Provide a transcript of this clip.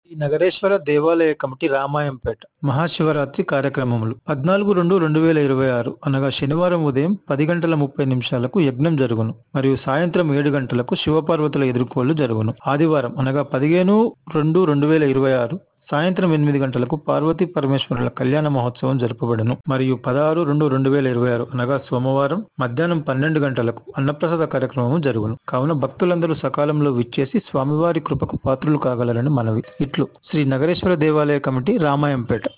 ఈ నగరేశ్వర దేవాలయ కమిటీ రామాయంపేట మహాశివరాత్రి కార్యక్రమములు పద్నాలుగు రెండు రెండు వేల ఇరవై ఆరు అనగా శనివారం ఉదయం పది గంటల ముప్పై నిమిషాలకు యజ్ఞం జరుగును మరియు సాయంత్రం ఏడు గంటలకు శివపార్వతుల ఎదుర్కోళ్లు జరుగును ఆదివారం అనగా పదిహేను రెండు రెండు వేల ఇరవై ఆరు సాయంత్రం ఎనిమిది గంటలకు పార్వతీ పరమేశ్వరుల కళ్యాణ మహోత్సవం జరపబడను మరియు పదహారు రెండు రెండు వేల ఇరవై ఆరు అనగా సోమవారం మధ్యాహ్నం పన్నెండు గంటలకు అన్నప్రసాద కార్యక్రమం జరుగును కావున భక్తులందరూ సకాలంలో విచ్చేసి స్వామివారి కృపకు పాత్రులు కాగలరని మనవి ఇట్లు శ్రీ నగరేశ్వర దేవాలయ కమిటీ రామాయంపేట